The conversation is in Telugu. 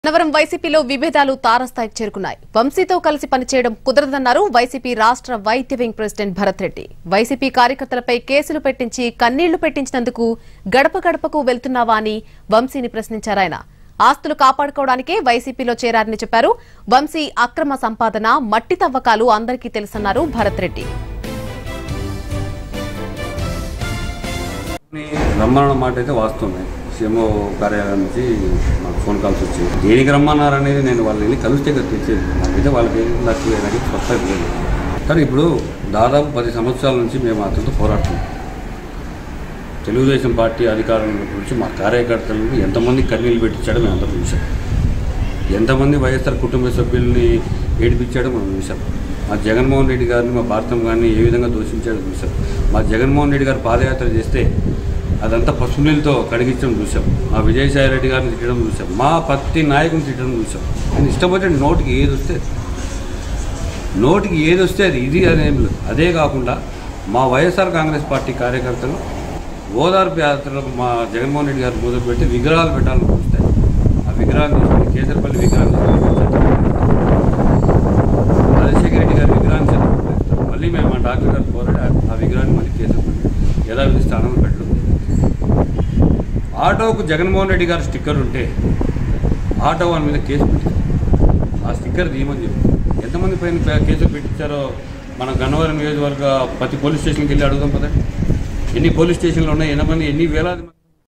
అన్నవరం వైసీపీలో విభేదాలు తారస్థాయికి చేరుకున్నాయి వంశీతో కలిసి పనిచేయడం కుదరదన్నారు వైసీపీ రాష్ట్ర వైద్య వింగ్ ప్రెసిడెంట్ భరత్ రెడ్డి వైసీపీ కార్యకర్తలపై కేసులు పెట్టించి కన్నీళ్లు పెట్టించినందుకు గడప గడపకు వెళ్తున్నావా అని వంశీని ప్రశ్నించారాయన ఆస్తులు కాపాడుకోవడానికే వైసీపీలో చేరారని చెప్పారు వంశీ అక్రమ సంపాదన మట్టి తవ్వకాలు అందరికీ తెలుసన్నారు భరత్ రెడ్డి రమ్మన్న మాట అయితే వాస్తవమే సీఎంఓ కార్యాలయం నుంచి నాకు ఫోన్ కాల్స్ వచ్చాయి దేనికి రమ్మన్నారు అనేది నేను వాళ్ళని వెళ్ళి కలిస్తే కదా తెచ్చేది నాకైతే వాళ్ళకి నాకు నాకు స్పష్టత లేదు కానీ ఇప్పుడు దాదాపు పది సంవత్సరాల నుంచి మేము అతనితో పోరాడుతున్నాం తెలుగుదేశం పార్టీ అధికారంలో గురించి మా కార్యకర్తలను ఎంతమంది కన్నీళ్ళు పెట్టించాడో మేము అందరం చూసాం ఎంతమంది వైఎస్ఆర్ కుటుంబ సభ్యుల్ని ఏడిపించాడో మనం చూసాం మా జగన్మోహన్ రెడ్డి గారిని మా భారతం గారిని ఏ విధంగా దూషించాడో చూసాం మా జగన్మోహన్ రెడ్డి గారు పాదయాత్ర చేస్తే అదంతా పసుపునీళ్ళతో కడిగించడం చూసాం మా విజయసాయి రెడ్డి గారిని తిట్టడం చూసాం మా ప్రతి నాయకుని తిట్టడం చూసాం ఆయన ఇష్టపడితే నోటికి ఏది వస్తే నోటికి ఏది వస్తే అది ఇది అనేం లేదు అదే కాకుండా మా వైఎస్ఆర్ కాంగ్రెస్ పార్టీ కార్యకర్తలు ఓదార్పు యాత్రలో మా జగన్మోహన్ రెడ్డి గారు మొదలుపెట్టి విగ్రహాలు పెట్టాలని చూస్తే ఆ విగ్రహాలు తీసుకొని కేసరపల్లి విగ్రహాలు తీసుకొని రాజశేఖర రెడ్డి గారి విగ్రహాన్ని చేస్తారు మళ్ళీ మేము మా డాక్టర్ గారు పోరాడి ఆ- ఆ విగ్రహాన్ని మళ్ళీ కేసరపల్లి యథావిధి స్థానంలో పెట్టడం జరిగింది. ఆటోకు జగన్మోహన్ రెడ్డి గారి స్టిక్కర్ ఉంటే ఆటో వాళ్ళ మీద కేసు పెట్టారు ఆ స్టిక్కర్ తీయమని చెప్పి ఎంతమంది పైన పే- కేసులు పెట్టించారో మన గన్నవరం నియోజకవర్గ ప్రతి పోలీస్ స్టేషన్కి వెళ్ళి అడుగుదాం పదండి ఎన్ని పోలీస్ స్టేషన్లు ఉన్నాయి ఎంతమంది ఎన్ని వేలాది మంది